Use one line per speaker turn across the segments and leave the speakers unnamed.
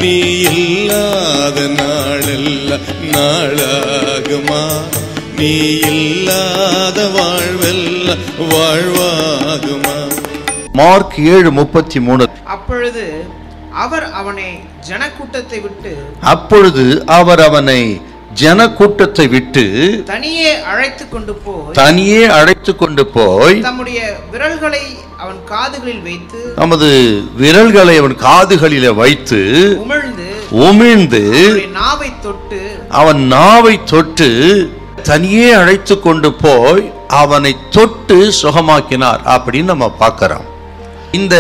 நீ இல்லாத நாளெல்லாம் நாளாகுமா நீ இல்லாத வாழ்வெல்லாம் வாழ்வாகுமா
மார்க் ஏழு முப்பத்தி மூணு
அப்பொழுது அவர் அவனை ஜனக்கூட்டத்தை விட்டு
அப்பொழுது அவர் அவனை ஜன கூட்டத்தை விட்டு
தனியே அழைத்து கொண்டு போய்
தனியே அழைத்து கொண்டு போய்
தம்முடைய விரல்களை அவன் காதுகளில் வைத்து
நமது விரல்களை அவன் காதுகளிலே வைத்து
உமிழ்ந்து
உமிழ்ந்து
அவனுடைய நாவை தொட்டு
அவன் நாவை தொட்டு தனியே அழைத்து கொண்டு போய் அவனை தொட்டு சுகமாக்கினார் அப்படின்னு நம்ம பார்க்கிறோம் இந்த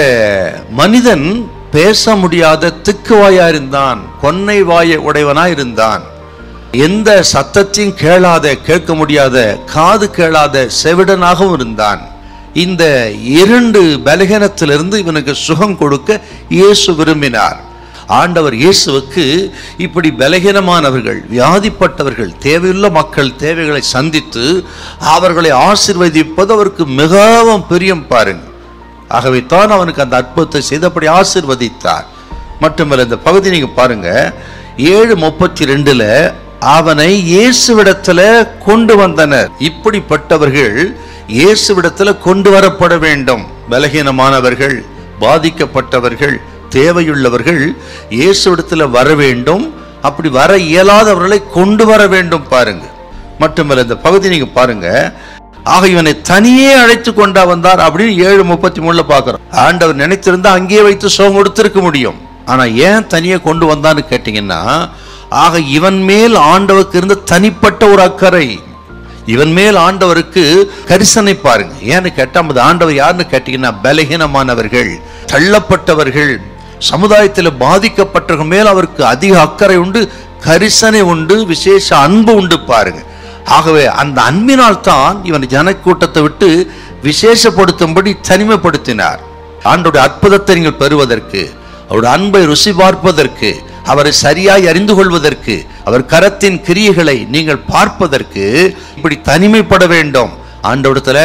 மனிதன் பேச முடியாத திக்குவாயா இருந்தான் கொன்னை வாய உடையவனா இருந்தான் எந்த சத்தத்தையும் கேளாத கேட்க முடியாத காது கேளாத செவிடனாகவும் இருந்தான் இந்த இரண்டு பலகீனத்திலிருந்து இவனுக்கு சுகம் கொடுக்க இயேசு விரும்பினார் ஆண்டவர் இயேசுவுக்கு இப்படி பலகீனமானவர்கள் வியாதிப்பட்டவர்கள் தேவையுள்ள மக்கள் தேவைகளை சந்தித்து அவர்களை ஆசிர்வதிப்பது அவருக்கு மிகவும் பிரியம் பாருங்க ஆகவே தான் அவனுக்கு அந்த அற்புதத்தை செய்தபடி ஆசிர்வதித்தார் மட்டுமல்ல இந்த பகுதி நீங்க பாருங்க ஏழு முப்பத்தி ரெண்டுல அவனை இயேசுவிடத்துல கொண்டு வந்தனர் இப்படிப்பட்டவர்கள் இயேசுவிடத்துல கொண்டு வரப்பட வேண்டும் பலகீனமானவர்கள் பாதிக்கப்பட்டவர்கள் தேவையுள்ளவர்கள் இயேசுவிடத்துல வர வேண்டும் அப்படி வர இயலாதவர்களை கொண்டு வர வேண்டும் பாருங்க மட்டுமல்ல இந்த பகுதி நீங்க பாருங்க ஆக இவனை தனியே அழைத்து கொண்டா வந்தார் அப்படின்னு ஏழு முப்பத்தி மூணுல பாக்குறோம் ஆண்டவர் நினைத்திருந்தா அங்கேயே வைத்து சோகம் கொடுத்திருக்க முடியும் ஆனா ஏன் தனியே கொண்டு வந்தான்னு கேட்டீங்கன்னா ஆக இவன் மேல் ஆண்டவருக்கு இருந்த தனிப்பட்ட ஒரு அக்கறை இவன் மேல் ஆண்டவருக்கு கரிசனை பாருங்க ஏன்னு கேட்டா அந்த ஆண்டவர் யாருன்னு கேட்டீங்கன்னா பலகீனமானவர்கள் தள்ளப்பட்டவர்கள் சமுதாயத்தில் பாதிக்கப்பட்டவர்கள் மேல் அவருக்கு அதிக அக்கறை உண்டு கரிசனை உண்டு விசேஷ அன்பு உண்டு பாருங்க ஆகவே அந்த அன்பினால் தான் இவன் ஜனக்கூட்டத்தை விட்டு விசேஷப்படுத்தும்படி தனிமைப்படுத்தினார் ஆண்டோட அற்புதத்தை நீங்கள் பெறுவதற்கு அவருடைய அன்பை ருசி பார்ப்பதற்கு அவரை சரியாய் அறிந்து கொள்வதற்கு அவர் கரத்தின் கிரியைகளை நீங்கள் பார்ப்பதற்கு இப்படி தனிமைப்பட வேண்டும் ஆண்டவரத்துல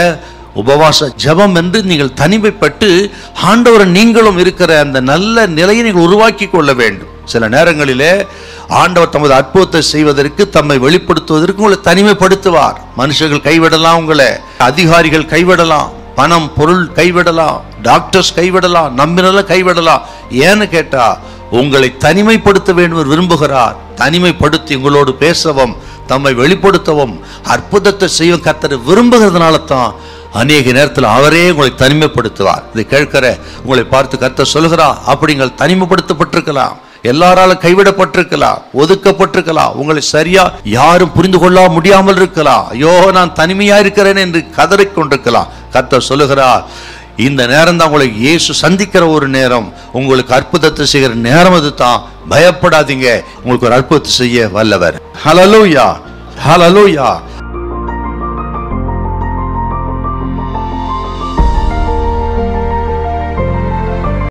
உபவாச ஜெபம் என்று நீங்கள் தனிமைப்பட்டு ஆண்டவர் நீங்களும் இருக்கிற அந்த நல்ல நிலையை நீங்கள் உருவாக்கி கொள்ள வேண்டும் சில நேரங்களிலே ஆண்டவர் தமது அற்புதத்தை செய்வதற்கு தம்மை வெளிப்படுத்துவதற்கு உங்களை தனிமைப்படுத்துவார் மனுஷர்கள் கைவிடலாம் உங்களை அதிகாரிகள் கைவிடலாம் பணம் பொருள் கைவிடலாம் டாக்டர்ஸ் கைவிடலாம் நம்பினெல்லாம் கைவிடலாம் ஏன்னு கேட்டா உங்களை தனிமைப்படுத்த வேண்டும் என்று விரும்புகிறார் தனிமைப்படுத்தி உங்களோடு பேசவும் தம்மை வெளிப்படுத்தவும் அற்புதத்தை செய்யும் கத்தர் விரும்புகிறதுனால தான் அநேக நேரத்தில் அவரே உங்களை தனிமைப்படுத்துவார் இதை கேட்கிற உங்களை பார்த்து கத்த சொல்கிறா அப்படிங்கள் தனிமைப்படுத்தப்பட்டிருக்கலாம் எல்லாராலும் கைவிடப்பட்டிருக்கலாம் ஒதுக்கப்பட்டிருக்கலாம் உங்களை சரியா யாரும் புரிந்து கொள்ள முடியாமல் இருக்கலாம் ஐயோ நான் தனிமையா இருக்கிறேன் என்று கதறிக் கொண்டிருக்கலாம் கர்த்தர் சொல்லுகிறார் இந்த நேரம் தான் உங்களை இயேசு சந்திக்கிற ஒரு நேரம் உங்களுக்கு அற்புதத்தை செய்கிற நேரம் அது தான் பயப்படாதீங்க உங்களுக்கு ஒரு அற்புதத்தை செய்ய வல்லவர் ஹலலூயா ஹலலூயா